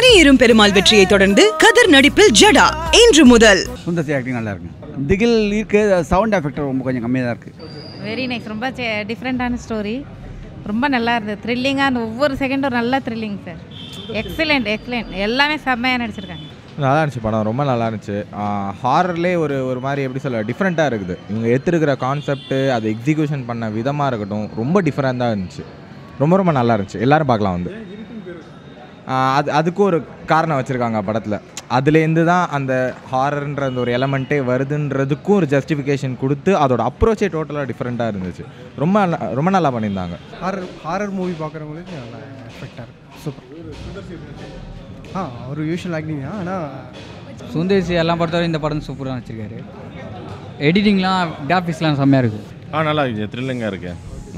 மணியேறும் பெருமாள் வெற்றியை தொடர்ந்து கதர் நடிப்பில் ஜடா இன்று முதல் சுந்தர்சி ஆக்டிங் நல்லா இருக்கு திகில் இருக்கு சவுண்ட் எஃபெக்ட் ரொம்ப கொஞ்சம் கம்மியாக தான் இருக்குது வெரி நைஸ் ரொம்ப டிஃப்ரெண்ட்டான ஸ்டோரி ரொம்ப நல்லா இருந்தது த்ரில்லிங்காக அந்த ஒவ்வொரு செகண்டும் நல்லா த்ரில்லிங் சார் எக்ஸலண்ட் எக்ஸலண்ட் எல்லாமே செம்மையாக நடிச்சிருக்காங்க நல்லா இருந்துச்சு படம் ரொம்ப நல்லா இருந்துச்சு ஹாரர்லேயே ஒரு ஒரு மாதிரி எப்படி சொல்ல டிஃப்ரெண்ட்டாக இருக்குது இவங்க எடுத்துருக்கிற கான்செப்ட்டு அதை எக்ஸிக்யூஷன் பண்ண விதமாக இருக்கட்டும் ரொம்ப டிஃப்ரெண்ட்டாக இருந்துச்சு ரொம்ப ரொம்ப நல்லா இருந்துச்சு எல்லாரும் பார்க்கலாம் வந்து ஆஹ் அது அதுக்கும் ஒரு காரணம் வச்சுருக்காங்க படத்தில் அதுலேருந்து தான் அந்த ஹாரர்ன்ற அந்த ஒரு எலமெண்ட்டே வருதுன்றதுக்கும் ஒரு ஜஸ்டிஃபிகேஷன் கொடுத்து அதோட அப்ரோச்சே டோட்டலாக டிஃப்ரெண்ட்டாக இருந்துச்சு ரொம்ப நல்லா- ரொம்ப நல்லா பண்ணியிருந்தாங்க ஹாரர் ஹாரர் மூவி பார்க்குறவங்களுக்கு நல்லா எஃபெக்டாக இருக்கும் சூப்பர் ஆ ஒரு யூஷுவல் ஆக்டிங் தான் ஆனால் சுந்தர்சி எல்லாம் பொறுத்தவரை இந்த படம் சூப்பராக வச்சுருக்காரு எடிட்டிங்லாம் கிராஃபிக்ஸ்லாம் செம்மையாக இருக்குது ஆ நல்லா இருக்குது த்ரில்லிங்காக இருக்கு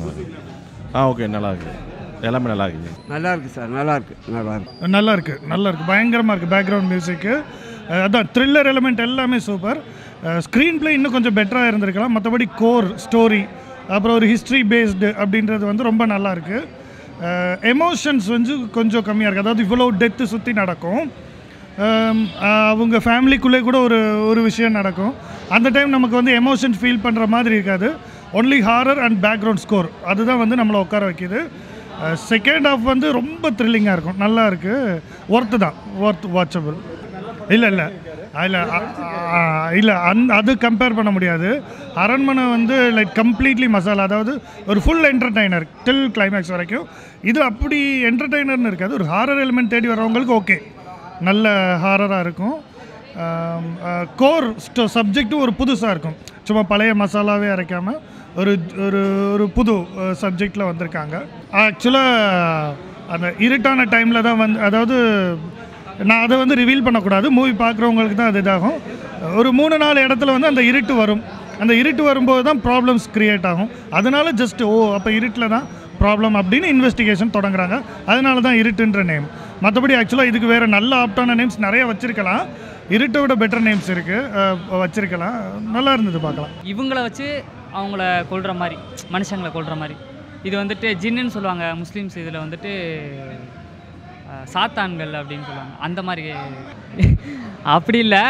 ஆ ஓகே நல்லா இருக்கு எல்லாமே நல்லா இருக்குது நல்லா இருக்கு சார் நல்லா இருக்கு நல்லா இருக்கு நல்லா இருக்கு நல்லா இருக்கு பயங்கரமாக இருக்குது பேக்ரவுண்ட் மியூசிக்கு அதான் த்ரில்லர் எலிமெண்ட் எல்லாமே சூப்பர் ஸ்க்ரீன் ப்ளே இன்னும் கொஞ்சம் பெட்டராக இருந்திருக்கலாம் மற்றபடி கோர் ஸ்டோரி அப்புறம் ஒரு ஹிஸ்ட்ரி பேஸ்டு அப்படின்றது வந்து ரொம்ப நல்லா இருக்கு எமோஷன்ஸ் வந்து கொஞ்சம் கம்மியாக இருக்குது அதாவது இவ்வளோ டெத்து சுற்றி நடக்கும் ஆம், ஆஹ் அவங்க ஃபேமிலிக்குள்ளே கூட ஒரு ஒரு விஷயம் நடக்கும் அந்த டைம் நமக்கு வந்து எமோஷன்ஸ் ஃபீல் பண்ணுற மாதிரி இருக்காது only horror and background score அதுதான் வந்து நம்மளை உட்கார வைக்கிது செகண்ட் ஹாஃப் வந்து ரொம்ப த்ரில்லிங்காக இருக்கும் நல்லா இருக்குது ஒர்த்து தான் ஒர்த் வாட்சபிள் இல்லை இல்லை இல்லை இல்லை அந் அது கம்பேர் பண்ண முடியாது அரண்மனை வந்து லைக் கம்ப்ளீட்லி மசாலா அதாவது ஒரு ஃபுல் என்டர்டைனர் டில் கிளைமேக்ஸ் வரைக்கும் இது அப்படி என்டர்டைனர்னு இருக்காது ஒரு ஹாரர் எலிமெண்ட் தேடி வரவங்களுக்கு ஓகே நல்ல ஹாரராக இருக்கும் கோர் சப்ஜெக்ட்டும் ஒரு புதுசாக இருக்கும் சும்மா பழைய மசாலாவே அரைக்காமல் ஒரு ஒரு ஒரு புது சப்ஜெக்டில் வந்திருக்காங்க ஆக்சுவலாக அந்த இருட்டான டைமில் தான் வந்து அதாவது நான் அதை வந்து ரிவீல் பண்ணக்கூடாது மூவி பார்க்குறவங்களுக்கு தான் அது இதாகும் ஒரு மூணு நாலு இடத்துல வந்து அந்த இருட்டு வரும் அந்த இருட்டு வரும்போது தான் ப்ராப்ளம்ஸ் க்ரியேட் ஆகும் அதனால ஜஸ்ட் ஓ அப்போ இருட்டில் தான் ப்ராப்ளம் அப்படின்னு இன்வெஸ்டிகேஷன் தொடங்குறாங்க அதனால தான் இருட்டுன்ற நேம் மற்றபடி ஆக்சுவலாக இதுக்கு வேறு நல்ல ஆப்டான நேம்ஸ் நிறைய வச்சுருக்கலாம் இருட்டை விட பெட்டர் நேம்ஸ் இருக்குது வச்சுருக்கலாம் நல்லா இருந்தது பார்க்கலாம் இவங்கள வச்சு அவங்கள கொல்ற மாதிரி மனுஷங்களை கொல்ற மாதிரி இது வந்துட்டு ஜின்னுன்னு சொல்லுவாங்க முஸ்லீம்ஸ் இதில் வந்துட்டு அஹ், சாத்தான்கள் அப்படின்னு சொல்லுவாங்க அந்த மாதிரி அப்படி இல்லை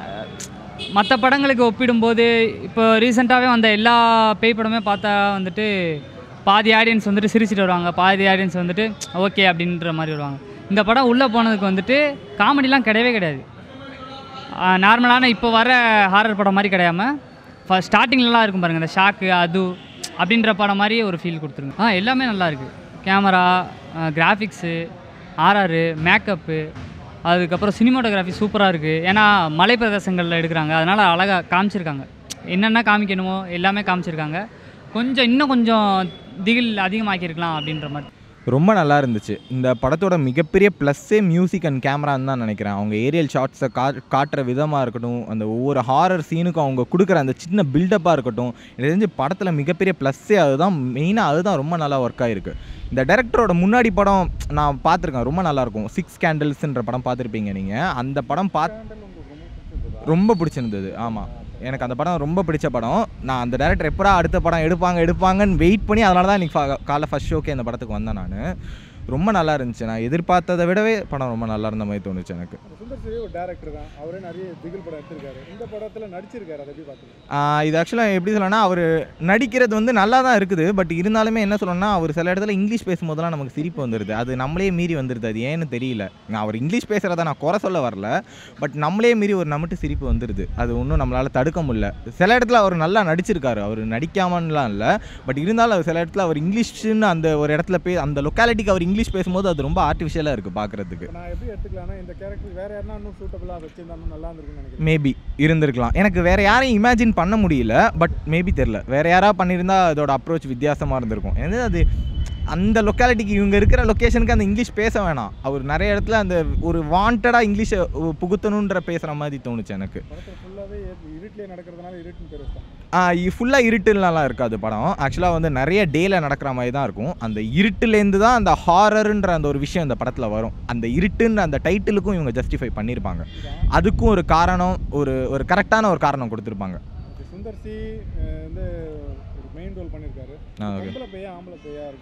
மற்ற படங்களுக்கு ஒப்பிடும்போது இப்போ ரீசெண்டாகவே வந்த எல்லா பேய் படமே பார்த்தா வந்துட்டு பாதி ஆடியன்ஸ் வந்துட்டு சிரிச்சிட்டு வருவாங்க பாதி ஆடியன்ஸ் வந்துட்டு ஓகே அப்படின்ற மாதிரி வருவாங்க இந்த படம் உள்ளே போனதுக்கு வந்துட்டு காமெடிலாம் கிடையவே கிடையாது நார்மலான இப்போ வர ஹாரர் படம் மாதிரி கிடையாம ஃபஸ்ட் ஸ்டார்டிங்லலாம் இருக்கும் பாருங்கள் இந்த ஷாக்கு அது அப்படின்ற படம் மாதிரி ஒரு ஃபீல் கொடுத்துருங்க ஆ எல்லாமே நல்லா இருக்குது கேமரா கிராஃபிக்ஸு ஆர்ஆர் மேக்கப்பு அதுக்கப்புறம் சினிமாட்டோகிராஃபி சூப்பராக இருக்குது ஏன்னா மலை பிரதேசங்களில் எடுக்கிறாங்க அதனால் அழகாக காமிச்சிருக்காங்க என்னென்ன காமிக்கணுமோ எல்லாமே காமிச்சிருக்காங்க கொஞ்சம் இன்னும் கொஞ்சம் திகில் அதிகமாக்கியிருக்கலாம் அப்படின்ற மாதிரி ரொம்ப நல்லா இருந்துச்சு இந்த படத்தோட மிகப்பெரிய ப்ளஸ்ஸே மியூசிக் அண்ட் கேமரான்னு தான் நினைக்கிறேன் அவங்க ஏரியல் ஷாட்ஸை கா காட்டுற விதமாக இருக்கட்டும் அந்த ஒவ்வொரு ஹாரர் சீனுக்கும் அவங்க கொடுக்குற அந்த சின்ன பில்டப்பாக இருக்கட்டும் எனக்கு தெரிஞ்சு படத்தில் மிகப்பெரிய ப்ளஸ்ஸே அதுதான் மெயினாக அதுதான் ரொம்ப நல்லா ஒர்க் ஆகிருக்கு இந்த டைரக்டரோட முன்னாடி படம் நான் பார்த்துருக்கேன் ரொம்ப நல்லாயிருக்கும் சிக்ஸ் கேண்டில்ஸ்ன்ற படம் பார்த்துருப்பீங்க நீங்கள் அந்த படம் பார்த்து ரொம்ப பிடிச்சிருந்தது ஆமாம் எனக்கு அந்த படம் ரொம்ப பிடிச்ச படம் நான் அந்த டேரக்டர் எப்படா அடுத்த படம் எடுப்பாங்க எடுப்பாங்கன்னு வெயிட் பண்ணி அதனால தான் இன்றைக்கி காலைல ஃபஸ்ட் ஷோக்கே அந்த படத்துக்கு வந்தேன் நான் ரொம்ப நல்லா இருந்துச்சு நான் எதிர்பார்த்ததை விடவே படம் ரொம்ப நல்லா இருந்த மாதிரி தோணுச்சு எனக்கு சுந்தர்சி ஒரு டேரக்டர் தான் அவரே நிறைய திகில் படம் எடுத்திருக்காரு இந்த படத்தில் நடிச்சிருக்காரு அதை எப்படி பார்த்துருக்கீங்க ஆஹ் இது ஆக்சுவலாக எப்படி சொல்லணும்னா அவர் நடிக்கிறது வந்து நல்லா தான் இருக்குது பட் இருந்தாலுமே என்ன சொல்லணும்னா அவர் சில இடத்துல இங்கிலீஷ் பேசும்போதெல்லாம் நமக்கு சிரிப்பு வந்துடுது அது நம்மளே மீறி வந்துடுது அது ஏன்னு தெரியல நான் அவர் இங்கிலீஷ் பேசுகிறத நான் குறை சொல்ல வரல பட் நம்மளே மீறி ஒரு நம்மட்டு சிரிப்பு வந்துடுது அது ஒன்றும் நம்மளால் தடுக்க முடியல சில இடத்துல அவர் நல்லா நடிச்சிருக்காரு அவர் நடிக்காமலாம் இல்லை பட் இருந்தாலும் அவர் சில இடத்துல அவர் இங்கிலீஷ்னு அந்த ஒரு இடத்துல பே அந்த லொக்காலிட்டிக்கு அவர் இங்கிலீஷ் பேசும்போது அது ரொம்ப ஆர்டிஃபிஷியலாக இருக்குது பார்க்குறதுக்கு நான் எப்படி எடுத்துக்கலாம்னா இந்த கேரக்டர் வேற யாருன்னா இன்னும் சூட்டபிளாக வச்சிருந்தா இன்னும் நல்லா இருந்திருக்குன்னு நினைக்கிறேன் மேபி இருந்திருக்கலாம் எனக்கு வேற யாரையும் இமேஜின் பண்ண முடியல பட் மேபி தெரில வேற யாரா பண்ணியிருந்தா அதோட அப்ரோச் வித்தியாசமாக இருந்திருக்கும் ஏன்னா அது அந்த லொக்காலிட்டிக்கு இவங்க இருக்கிற லொக்கேஷனுக்கு அந்த இங்கிலீஷ் பேச வேணாம் அவர் நிறைய இடத்துல அந்த ஒரு வாண்டடாக இங்கிலீஷை புகுத்தணுன்ற பேசுகிற மாதிரி தோணுச்சு எனக்கு படத்தில் ஃபுல்லாகவே இருட்டிலே நடக்கிறதுனால இருட்டுன்னு பேர் வச்சிட்டாங்க ஃபுல்லாக இருட்டுலாம் இருக்காது படம் ஆக்சுவலாக வந்து நிறைய டேல நடக்கிற மாதிரி தான் இருக்கும் அந்த இருட்டுலேருந்து தான் அந்த ஹாரர்ன்ற அந்த ஒரு விஷயம் இந்த படத்தில் வரும் அந்த இருட்டுன்ற அந்த டைட்டிலுக்கும் இவங்க ஜஸ்டிஃபை பண்ணியிருப்பாங்க அதுக்கும் ஒரு காரணம் ஒரு ஒரு கரெக்டான ஒரு காரணம் கொடுத்துருப்பாங்க சுந்தர்சி அஹ், வந்து ஒரு மெயின் ரோல் பண்ணியிருக்காரு ஆ, okay. பொம்பளை பையா ஆம்பளை பையா இருக்குன்னு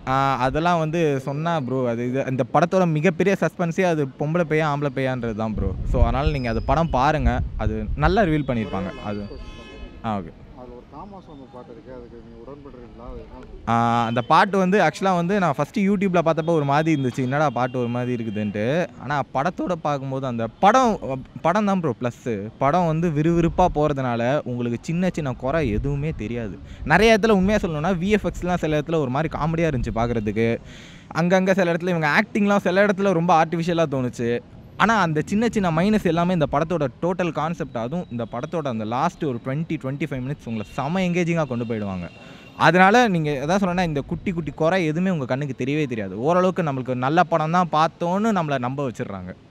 அதெல்லாம் வந்து சொன்னா ப்ரோ அது இது இந்த படத்தோட மிகப்பெரிய சஸ்பென்ஸே அது பொம்பளை பையன் ஆம்பளை பையான்றது தான் ப்ரோ ஸோ அதனால் நீங்கள் அது படம் பாருங்கள் அது நல்லா ரிவீல் பண்ணியிருப்பாங்க அது ஆ ஓகே அதில் ஒரு காமா சாங் பாட்டு இருக்கு அதுக்கு நீங்கள் உடன்படுறீங்களா அது என்ன ஆ, அந்த பாட்டு வந்து ஆக்சுவலாக வந்து நான் ஃபஸ்ட்டு யூடியூப்பில் பார்த்தப்போ ஒரு மாதிரி இருந்துச்சு என்னடா பாட்டு ஒரு மாதிரி இருக்குதுன்ட்டு ஆனால் படத்தோட பார்க்கும்போது அந்த படம் படம் தான் ப்ரோ ப்ளஸ்ஸு படம் வந்து விறுவிறுப்பாக போகிறதுனால உங்களுக்கு சின்ன சின்ன குறை எதுவுமே தெரியாது நிறைய இடத்துல உண்மையாக சொல்லணும்னா விஎஃப்எக்ஸ்லாம் சில இடத்துல ஒரு மாதிரி காமெடியாக இருந்துச்சு பார்க்குறதுக்கு அங்கங்கே சில இடத்துல இவங்க ஆக்டிங்லாம் சில இடத்துல ரொம்ப ஆர்டிஃபிஷியலாக தோணுச்சு ஆனால் அந்த சின்ன சின்ன மைனஸ் எல்லாமே இந்த படத்தோட டோட்டல் கான்செப்ட் அதுவும் இந்த படத்தோட அந்த லாஸ்ட் ஒரு டுவெண்ட்டி டுவெண்ட்டி ஃபைவ் மினிட்ஸ் உங்களை செம எங்கேஜிங்காக கொண்டு போயிடுவாங்க அதனால நீங்கள் எதாவது சொன்னா இந்த குட்டி குட்டி குறை எதுவுமே உங்கள் கண்ணுக்கு தெரியவே தெரியாது ஓரளவுக்கு நம்மளுக்கு நல்ல படம் தான் பார்த்தோன்னு நம்மளை நம்ப வச்சிடுறாங்க